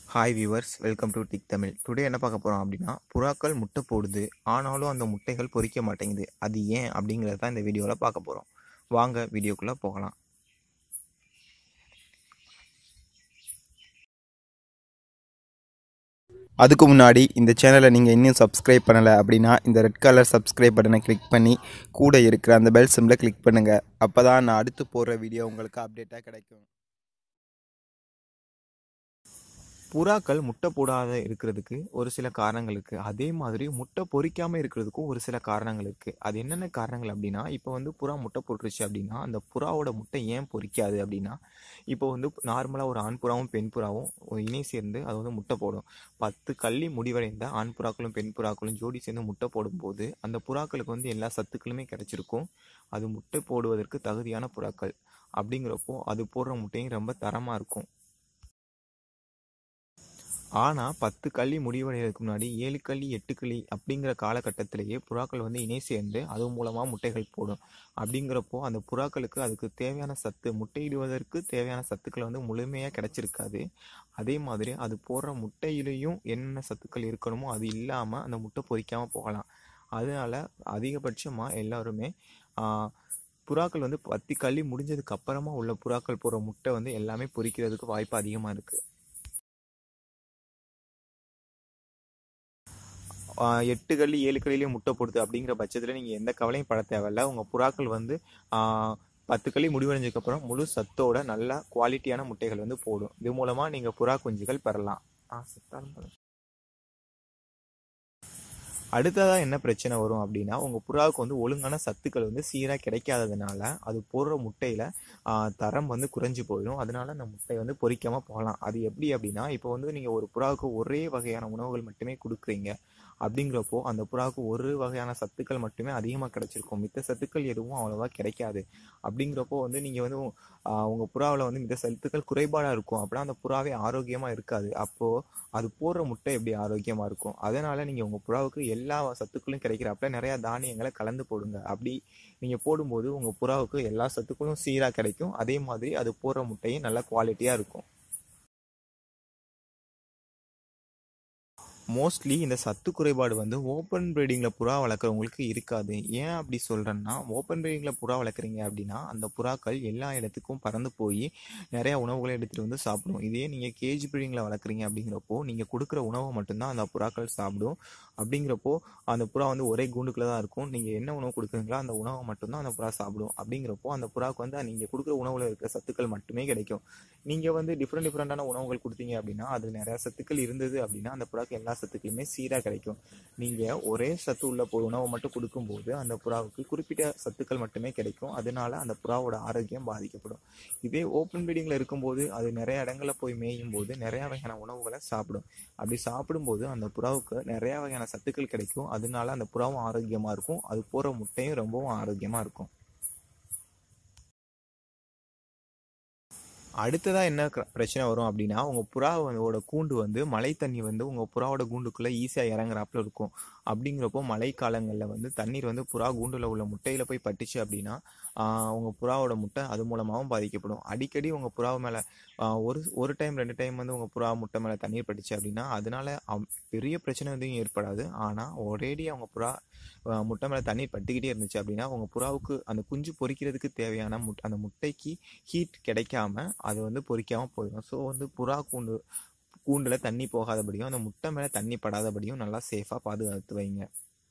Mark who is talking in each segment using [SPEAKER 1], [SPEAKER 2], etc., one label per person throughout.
[SPEAKER 1] hi viewers welcome to Tic Tamil today என்ன பார்க்க போகிறோம் அப்படின்னா புறாக்கள் முட்டை போடுது ஆனாலும் அந்த முட்டைகள் பொரிக்க மாட்டேங்குது அது ஏன் அப்படிங்கிறத தான் இந்த வீடியோவில் பார்க்க போகிறோம் வாங்க வீடியோக்குள்ளே போகலாம் அதுக்கு முன்னாடி இந்த சேனலை நீங்கள் இன்னும் சப்ஸ்கிரைப் பண்ணலை அப்படின்னா இந்த ரெட் கலர் சப்ஸ்கிரைப் பட்டனை கிளிக் பண்ணி கூட இருக்கிற அந்த பெல் சிம்பிளை கிளிக் பண்ணுங்கள் அப்போ தான் நான் அடுத்து போடுற வீடியோ உங்களுக்கு அப்டேட்டாக கிடைக்கும் புறாக்கள் முட்டை போடாத இருக்கிறதுக்கு ஒரு சில காரணங்கள் இருக்குது அதே மாதிரி முட்டை பொரிக்காமல் இருக்கிறதுக்கும் ஒரு சில காரணங்கள் இருக்குது அது என்னென்ன காரணங்கள் அப்படின்னா இப்போ வந்து புறா முட்டை போட்டுருச்சு அப்படின்னா அந்த புறாவோட முட்டை ஏன் பொரிக்காது அப்படின்னா இப்போ வந்து நார்மலாக ஒரு ஆண் புறாவும் பெண் புறாவும் ஒரு இணை சேர்ந்து அது வந்து முட்டை போடும் பத்து கள்ளி முடிவடைந்த ஆண் புறாக்களும் பெண் புறாக்களும் ஜோடி சேர்ந்து முட்டை போடும்போது அந்த புறாக்களுக்கு வந்து எல்லா சத்துக்களுமே கிடைச்சிருக்கும் அது முட்டை போடுவதற்கு தகுதியான புறாக்கள் அப்படிங்கிறப்போ அது போடுற முட்டையும் ரொம்ப தரமாக இருக்கும் ஆனால் பத்து கள்ளி முடிவடைகிறதுக்கு முன்னாடி ஏழு கள்ளி எட்டு கள்ளி அப்படிங்கிற காலகட்டத்திலேயே புறாக்கள் வந்து இணை சேர்ந்து அது மூலமாக முட்டைகள் போடும் அப்படிங்கிறப்போ அந்த புறாக்களுக்கு அதுக்கு தேவையான சத்து முட்டையிடுவதற்கு தேவையான சத்துக்கள் வந்து முழுமையாக கிடைச்சிருக்காது அதே மாதிரி அது போடுற முட்டையிலையும் என்னென்ன சத்துக்கள் இருக்கணுமோ அது இல்லாமல் அந்த முட்டை பொரிக்காமல் போகலாம் அதனால அதிகபட்சமாக எல்லாருமே புறாக்கள் வந்து பத்தி கள்ளி முடிஞ்சதுக்கு அப்புறமா உள்ள புறாக்கள் போடுற முட்டை வந்து எல்லாமே பொரிக்கிறதுக்கு வாய்ப்பு அதிகமாக இருக்குது எட்டு கல்லி ஏழு கல்லிலேயே முட்டை போடுது அப்படிங்கிற பட்சத்தில் நீங்கள் எந்த கவலையும் பட தேவையில்ல உங்கள் புறாக்கள் வந்து பத்து கல்லி முடிவடைஞ்சதுக்கப்புறம் முழு சத்தோட நல்ல குவாலிட்டியான முட்டைகள் வந்து போடும் இது மூலமாக நீங்கள் புறா குஞ்சுகள் பெறலாம் சத்தாலும் அடுத்ததாக என்ன பிரச்சனை வரும் அப்படின்னா உங்கள் புறாவுக்கு வந்து ஒழுங்கான சத்துக்கள் வந்து சீராக கிடைக்காததுனால அது போடுற முட்டையில் தரம் வந்து குறைஞ்சி போயிடும் அதனால அந்த முட்டை வந்து பொறிக்காமல் போகலாம் அது எப்படி அப்படின்னா இப்போ வந்து நீங்கள் ஒரு புறாவுக்கு ஒரே வகையான உணவுகள் மட்டுமே கொடுக்குறீங்க அப்படிங்கிறப்போ அந்த புறாவுக்கு ஒரு வகையான சத்துக்கள் மட்டுமே அதிகமாக கிடைச்சிருக்கும் மித்த சத்துக்கள் எதுவும் அவ்வளோவா கிடைக்காது அப்படிங்கிறப்போ வந்து நீங்கள் வந்து உங்கள் புறாவில் வந்து மித்த சத்துக்கள் குறைபாடாக இருக்கும் அப்படின்னா அந்த புறாவே ஆரோக்கியமாக இருக்காது அப்போது அது போடுற முட்டை எப்படி ஆரோக்கியமாக இருக்கும் அதனால் நீங்கள் உங்கள் புறாவுக்கு எல்லா சத்துக்களும் கிடைக்கிறப்ப நிறையா தானியங்களை கலந்து போடுங்க அப்படி நீங்கள் போடும்போது உங்கள் புறாவுக்கு எல்லா சத்துக்களும் சீராக கிடைக்கும் அதே மாதிரி அது போடுற முட்டையும் நல்ல குவாலிட்டியாக இருக்கும் மோஸ்ட்லி இந்த சத்து குறைபாடு வந்து ஓப்பன் ப்ரீடிங்கில் புறா வளர்க்குறவங்களுக்கு இருக்காது ஏன் அப்படி சொல்கிறேன்னா ஓப்பன் ப்ரீடிங்கில் புறா வளர்க்குறீங்க அப்படின்னா அந்த புறாக்கள் எல்லா இடத்துக்கும் பறந்து போய் நிறையா உணவுகளை எடுத்துகிட்டு வந்து சாப்பிடும் இதே நீங்கள் கேஜ் ப்ரீடிங்கில் வளர்க்குறீங்க அப்படிங்கிறப்போ நீங்கள் கொடுக்குற உணவை மட்டும்தான் அந்த புறாக்கள் சாப்பிடும் அப்படிங்கிறப்போ அந்த புறா வந்து ஒரே கூண்டுக்குள்ளே தான் இருக்கும் நீங்கள் என்ன உணவு கொடுக்குறீங்களோ அந்த உணவை மட்டும்தான் அந்த புறா சாப்பிடும் அப்படிங்கிறப்போ அந்த புறாவுக்கு வந்து நீங்கள் கொடுக்குற உணவில் இருக்கிற சத்துக்கள் மட்டுமே கிடைக்கும் நீங்கள் வந்து டிஃப்ரெண்ட் டிஃப்ரெண்ட்டான உணவுகள் கொடுத்தீங்க அப்படின்னா அது நிறையா சத்துக்கள் இருந்தது அப்படின்னா அந்த புறாக்கு எல்லா சத்துக்களுமே சீராக கிடைக்கும் நீங்கள் ஒரே சத்து உள்ள உணவை மட்டும் கொடுக்கும்போது அந்த புறாவுக்கு குறிப்பிட்ட சத்துக்கள் மட்டுமே கிடைக்கும் அதனால அந்த புறாவோட ஆரோக்கியம் பாதிக்கப்படும் இதே ஓப்பன் ப்ரீடிங்கில் இருக்கும்போது அது நிறைய இடங்களில் போய் மேயும் போது நிறையா வகையான உணவுகளை சாப்பிடும் அப்படி சாப்பிடும்போது அந்த புறாவுக்கு நிறையா வகையான சத்துக்கள் கிடைக்கும் அதனால அந்த புறாவும் ஆரோக்கியமாக இருக்கும் அது போகிற முட்டையும் ரொம்பவும் ஆரோக்கியமாக இருக்கும் அடுத்ததாக என்ன பிரச்சனை வரும் அப்படின்னா உங்கள் புறாவோட கூண்டு வந்து மழை தண்ணி வந்து உங்கள் புறாவோட கூண்டுக்குள்ளே ஈஸியாக இறங்குறாப்புல இருக்கும் அப்படிங்கிறப்போ மழை காலங்களில் வந்து தண்ணீர் வந்து புறா கூண்டில் உள்ள முட்டையில் போய் பட்டுச்சு அப்படின்னா உங்கள் புறாவோட முட்டை அது மூலமாகவும் பாதிக்கப்படும் அடிக்கடி உங்கள் புறா மேலே ஒரு ஒரு டைம் ரெண்டு டைம் வந்து உங்கள் புறா முட்டை மேலே தண்ணீர் பட்டுச்சு அப்படின்னா அதனால பெரிய பிரச்சனை வந்து ஏற்படாது ஆனால் ஒரேடியாக அவங்க புறா முட்டை மேலே தண்ணீர் பட்டுக்கிட்டே இருந்துச்சு அப்படின்னா உங்கள் புறாவுக்கு அந்த குஞ்சு பொறிக்கிறதுக்கு தேவையான முட் அந்த முட்டைக்கு ஹீட் கிடைக்காம அது வந்து பொறிக்காமல் போயிடும் ஸோ வந்து புறா கூண்டு கூண்டில் தண்ணி போகாதபடியும் அந்த முட்டை மேலே தண்ணி படாதபடியும் நல்லா சேஃபாக பாதுகாத்து வைங்க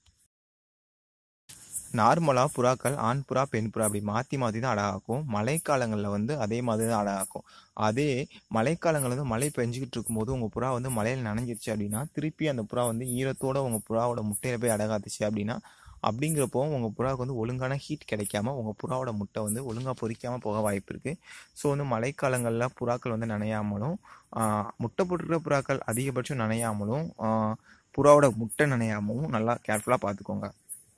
[SPEAKER 1] நார்மலாக புறாக்கள் ஆண் புறா பெண் புறா அப்படி மாற்றி மாற்றி தான் அழகாக்கும் மழைக்காலங்களில் வந்து அதே மாதிரி தான் அழகாக்கும் அதே மழைக்காலங்கள் வந்து மழை பெஞ்சிக்கிட்டு இருக்கும்போது உங்கள் புறா வந்து மழையில் நனைஞ்சிருச்சு அப்படின்னா திருப்பி அந்த புறா வந்து ஈரத்தோடு உங்கள் புறாவோட முட்டையில் போய் அடகாத்துச்சு அப்படின்னா அப்படிங்கிறப்போ உங்கள் புறாவுக்கு வந்து ஒழுங்கான ஹீட் கிடைக்காம உங்கள் புறாவோட முட்டை வந்து ஒழுங்காக பொறிக்காமல் போக வாய்ப்பு இருக்குது ஸோ வந்து மழைக்காலங்களில் புறாக்கள் வந்து நனையாமலும் முட்டை போட்டுருக்கிற புறாக்கள் அதிகபட்சம் நனையாமலும் புறாவோட முட்டை நனையாமலும் நல்லா கேர்ஃபுல்லாக பார்த்துக்கோங்க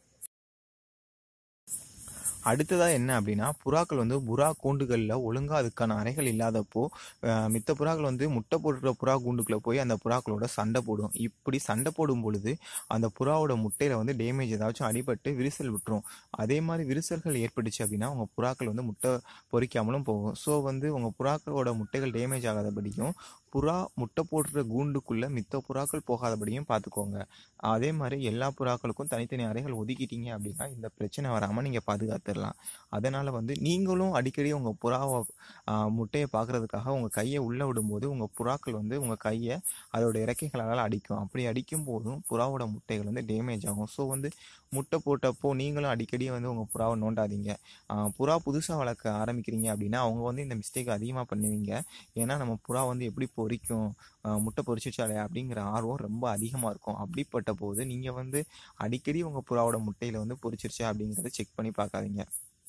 [SPEAKER 1] அடுத்ததாக என்ன அப்படின்னா புறாக்கள் வந்து புறா கூண்டுகளில் ஒழுங்காக அதுக்கான அறைகள் இல்லாதப்போ மித்த புறாக்கள் வந்து முட்டை போட்டுற புறா கூண்டுக்குள்ளே போய் அந்த புறாக்களோட சண்டை போடும் இப்படி சண்டை போடும் பொழுது அந்த புறாவோட முட்டையில் வந்து டேமேஜ் ஏதாச்சும் அடிபட்டு விரிசல் விட்டுரும் அதே மாதிரி விரிசல்கள் ஏற்பட்டுச்சு அப்படின்னா உங்கள் புறாக்கள் வந்து முட்டை பொறிக்காமலும் போகும் ஸோ வந்து உங்கள் புறாக்களோட முட்டைகள் டேமேஜ் ஆகாதபடியும் புறா முட்டை போடுற கூண்டுக்குள்ளே மித்த புறாக்கள் போகாதபடியும் பார்த்துக்கோங்க அதே மாதிரி எல்லா புறாக்களுக்கும் தனித்தனி அறைகள் ஒதுக்கிட்டீங்க அப்படின்னா இந்த பிரச்சனை வராமல் நீங்கள் பாதுகாத்துடலாம் அதனால் வந்து நீங்களும் அடிக்கடி உங்கள் புறாவை ஆ, முட்டையை பார்க்குறதுக்காக உங்கள் கையை உள்ளே விடும்போது உங்கள் புறாக்கள் வந்து உங்கள் கையை அதோட இறக்கைகளால் அடிக்கும் அப்படி அடிக்கும் போதும் புறாவோட முட்டைகள் வந்து டேமேஜ் ஆகும் ஸோ வந்து முட்டை போட்டப்போ நீங்களும் அடிக்கடி வந்து உங்கள் புறாவை நோண்டாதீங்க ஆ, புறா புதுசாக வளர்க்க ஆரம்பிக்கிறீங்க அப்படின்னா அவங்க வந்து இந்த மிஸ்டேக் அதிகமாக பண்ணுவீங்க ஏன்னா நம்ம புறா வந்து எப்படி பொரிக்கும் ஆ, முட்டை பொரிச்சிச்சாலே அப்படிங்கிற ஆர்வம் ரொம்ப அதிகமாக இருக்கும் அப்படிப்பட்ட போது நீங்கள் வந்து அடிக்கடி உங்கள் புறாவோட முட்டையில் வந்து பொரிச்சிருச்சா அப்படிங்கிறத செக் பண்ணி பார்க்காதீங்க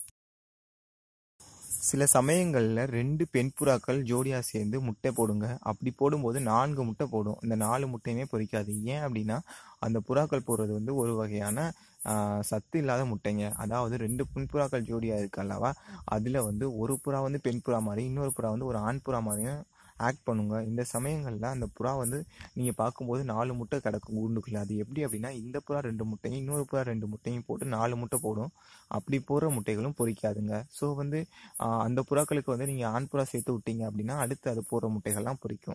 [SPEAKER 1] சில சமயங்களில் ரெண்டு பெண் புறாக்கள் ஜோடியாக சேர்ந்து முட்டை போடுங்க அப்படி போடும்போது நான்கு முட்டை போடும் இந்த நாலு முட்டையுமே பொரிக்காது ஏன் அப்படின்னா அந்த புறாக்கள் போடுறது வந்து ஒரு வகையான ஆ, சத்து இல்லாத முட்டைங்க அதாவது ரெண்டு பெண் புறாக்கள் ஜோடியாக இருக்கு அல்லவா அதில் வந்து ஒரு புறா வந்து பெண் புறா மாதிரி இன்னொரு புறா வந்து ஒரு ஆண் புறா மாதிரியும் ஆக்ட் பண்ணுங்க இந்த சமயங்களில் அந்த புறா வந்து நீங்கள் பார்க்கும்போது நாலு முட்டை கிடக்கும் கூண்டுக்குள்ளே அது எப்படி அப்படின்னா இந்த புறா ரெண்டு முட்டையும் இன்னொரு புறா ரெண்டு முட்டையும் போட்டு நாலு முட்டை போடும் அப்படி போடுற முட்டைகளும் பொரிக்காதுங்க ஸோ வந்து ஆஹ், அந்த புறாக்களுக்கு வந்து நீங்கள் ஆண் புறா சேர்த்து விட்டீங்க அப்படின்னா அடுத்து அது போடுற முட்டைகள்லாம் பொரிக்கும்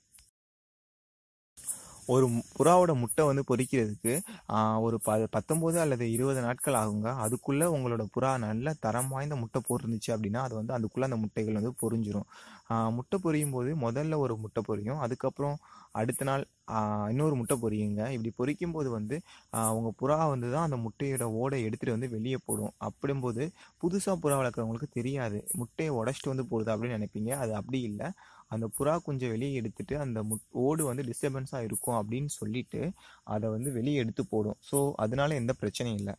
[SPEAKER 1] ஒரு மு- புறாவோட முட்டை வந்து பொரிக்கிறதுக்கு ஆஹ், ஒரு ப பத்தொம்போது அல்லது இருபது நாட்கள் ஆகுங்க அதுக்குள்ளே உங்களோட புறா நல்ல தரம் வாய்ந்த முட்டை போட்டுருந்துச்சு அப்படின்னா அது வந்து அதுக்குள்ளே அந்த முட்டைகள் வந்து பொரிஞ்சிரும் ஆஹ், முட்டை பொரியும் போது முதல்ல ஒரு முட்டை பொரியும் அதுக்கப்புறம் அடுத்த நாள் ஆஹ், இன்னொரு முட்டை பொரியுங்க இப்படி பொரிக்கும் போது வந்து ஆஹ், உங்க புறா வந்து தான் அந்த முட்டையோட ஓடை எடுத்துட்டு வந்து வெளியே போடும் அப்படிங்கும்போது புதுசாக புறா வளர்க்குறவங்களுக்கு தெரியாது முட்டையை உடச்சிட்டு வந்து போடுது அப்படின்னு நினைப்பீங்க அது அப்படி இல்லை அந்த புறா குஞ்சை வெளியே எடுத்துட்டு அந்த முட் ஓடு வந்து டிஸ்டர்பன்ஸாக இருக்கும் அப்படின்னு சொல்லிட்டு அதை வந்து வெளியே எடுத்து போடும் ஸோ அதனால எந்த பிரச்சனையும் இல்லை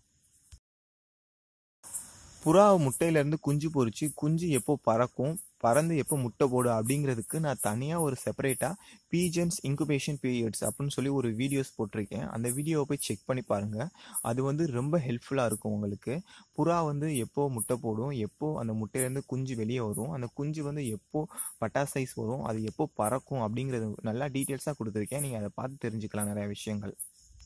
[SPEAKER 1] புறா முட்டையிலேருந்து குஞ்சு பொரிச்சு குஞ்சு எப்போ பறக்கும் பறந்து எப்போ முட்டை போடும் அப்படிங்கிறதுக்கு நான் தனியாக ஒரு செப்பரேட்டாக பீஜன்ஸ் இன்குபேஷன் பீரியட்ஸ் அப்படின்னு சொல்லி ஒரு வீடியோஸ் போட்டிருக்கேன் அந்த வீடியோவை போய் செக் பண்ணி பாருங்கள் அது வந்து ரொம்ப ஹெல்ப்ஃபுல்லாக இருக்கும் உங்களுக்கு புறா வந்து எப்போ முட்டை போடும் எப்போ அந்த முட்டையிலேருந்து குஞ்சு வெளியே வரும் அந்த குஞ்சு வந்து எப்போ பட்டா சைஸ் வரும் அது எப்போ பறக்கும் அப்படிங்கிறது நல்லா டீட்டெயில்ஸாக கொடுத்துருக்கேன் நீங்கள் அதை பார்த்து தெரிஞ்சுக்கலாம் நிறைய விஷயங்கள்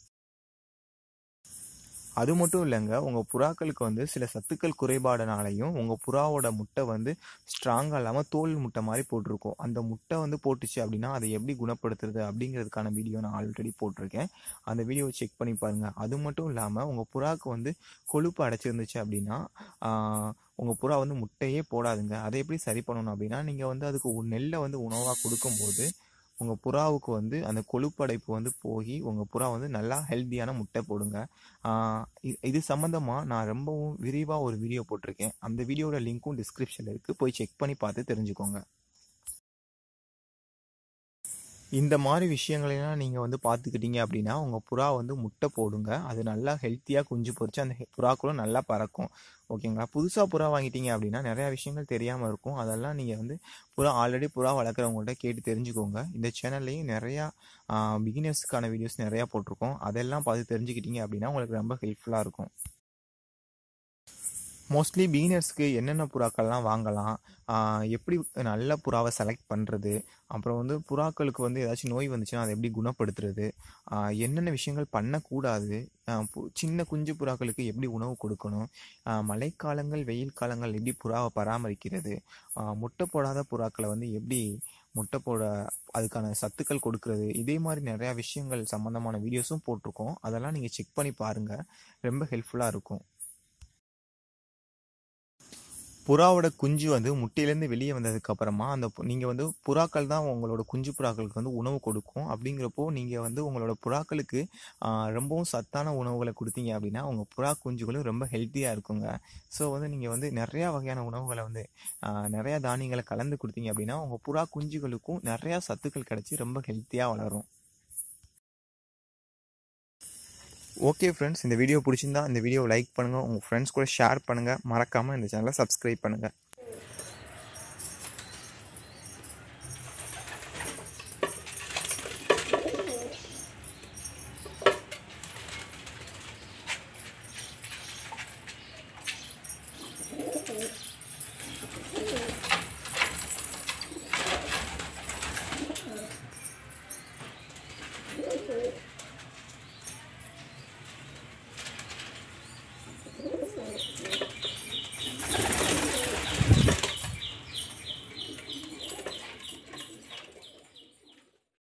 [SPEAKER 1] அது மட்டும் இல்லைங்க உங்கள் புறாக்களுக்கு வந்து சில சத்துக்கள் குறைபாடுனாலையும் உங்கள் புறாவோட முட்டை வந்து ஸ்ட்ராங்காக இல்லாமல் தோல் முட்டை மாதிரி போட்டிருக்கும் அந்த முட்டை வந்து போட்டுச்சு அப்படின்னா அதை எப்படி குணப்படுத்துறது அப்படிங்கிறதுக்கான வீடியோ நான் ஆல்ரெடி போட்டிருக்கேன் அந்த வீடியோவை செக் பண்ணி பாருங்கள் அது மட்டும் இல்லாமல் உங்கள் புறாவுக்கு வந்து கொழுப்பு அடைச்சிருந்துச்சு அப்படின்னா உங்கள் புறா வந்து முட்டையே போடாதுங்க அதை எப்படி சரி பண்ணணும் அப்படின்னா நீங்கள் வந்து அதுக்கு உ- நெல்லை வந்து உணவாக கொடுக்கும்போது உங்கள் புறாவுக்கு வந்து அந்த கொழுப்படைப்பு வந்து போய் உங்கள் புறா வந்து நல்லா ஹெல்த்தியான முட்டை போடுங்க ஆஹ் இ- இது சம்மந்தமாக நான் ரொம்பவும் விரிவாக ஒரு வீடியோ போட்டிருக்கேன் அந்த வீடியோட லிங்க்கும் டிஸ்கிரிப்ஷனில் இருக்குது போய் செக் பண்ணி பார்த்து தெரிஞ்சுக்கோங்க இந்த மாதிரி விஷயங்களெல்லாம் நீங்கள் வந்து பார்த்துக்கிட்டீங்க அப்படின்னா உங்கள் புறா வந்து முட்டை போடுங்க அது நல்லா ஹெல்த்தியாக குஞ்சு பொரிச்சு அந்த ஹெ- புறாக்களும் நல்லா பறக்கும் ஓகேங்களா புதுசாக புறா வாங்கிட்டீங்க அப்படின்னா நிறையா விஷயங்கள் தெரியாமல் இருக்கும் அதெல்லாம் நீங்கள் வந்து புறா ஆல்ரெடி புறா வளர்க்குறவங்கள்ட்ட கேட்டு தெரிஞ்சுக்கோங்க இந்த சேனல்லையும் நிறையா பிகினர்ஸ்க்கான வீடியோஸ் நிறையா போட்டிருக்கோம் அதெல்லாம் பார்த்து தெரிஞ்சுக்கிட்டீங்க அப்படின்னா உங்களுக்கு ரொம்ப ஹெல்ப்ஃபுல்லாக இருக்கும் மோஸ்ட்லி பிகினர்ஸ்க்கு என்னென்ன புறாக்கள்லாம் வாங்கலாம் ஆஹ் எப்படி நல்ல புறாவை செலக்ட் பண்ணுறது அப்புறம் வந்து புறாக்களுக்கு வந்து ஏதாச்சும் நோய் வந்துச்சுன்னா அதை எப்படி குணப்படுத்துறது ஆஹ் என்னென்ன விஷயங்கள் பண்ணக்கூடாது ஆஹ் பு- சின்ன குஞ்சு புறாக்களுக்கு எப்படி உணவு கொடுக்கணும் ஆஹ் மழைக்காலங்கள் வெயில் காலங்கள் எப்படி புறாவை பராமரிக்கிறது ஆஹ் முட்டை போடாத புறாக்களை வந்து எப்படி முட்டை போட அதுக்கான சத்துக்கள் கொடுக்கறது இதே மாதிரி நிறையா விஷயங்கள் சம்மந்தமான வீடியோஸும் போட்டிருக்கோம் அதெல்லாம் நீங்கள் செக் பண்ணி பாருங்கள் ரொம்ப ஹெல்ப்ஃபுல்லாக இருக்கும் புறாவோட குஞ்சு வந்து முட்டையிலேருந்து வெளியே வந்ததுக்கு அப்புறமா அந்த பு- நீங்க வந்து புறாக்கள் தான் உங்களோட குஞ்சு புறாக்களுக்கு வந்து உணவு கொடுக்கும் அப்படிங்கிறப்போ நீங்க வந்து உங்களோட புறாக்களுக்கு ஆஹ், ரொம்பவும் சத்தான உணவுகளை கொடுத்தீங்க அப்படின்னா உங்க புறா குஞ்சுகளும் ரொம்ப ஹெல்த்தியா இருக்குங்க ஸோ வந்து நீங்க வந்து நிறைய வகையான உணவுகளை வந்து ஆஹ், நிறைய தானியங்களை கலந்து கொடுத்தீங்க அப்படின்னா உங்க புறா குஞ்சுகளுக்கும் நிறைய சத்துக்கள் கிடைச்சி ரொம்ப ஹெல்த்தியா வளரும் ஓகே ஃப்ரெண்ட்ஸ் இந்த வீடியோ பிடிச்சிருந்தா இந்த வீடியோவை லைக் பண்ணுங்கள் உங்கள் ஃப்ரெண்ட்ஸ் கூட ஷேர் பண்ணுங்கள் மறக்காமல் இந்த சேனலை சப்ஸ்கிரைப் பண்ணுங்கள்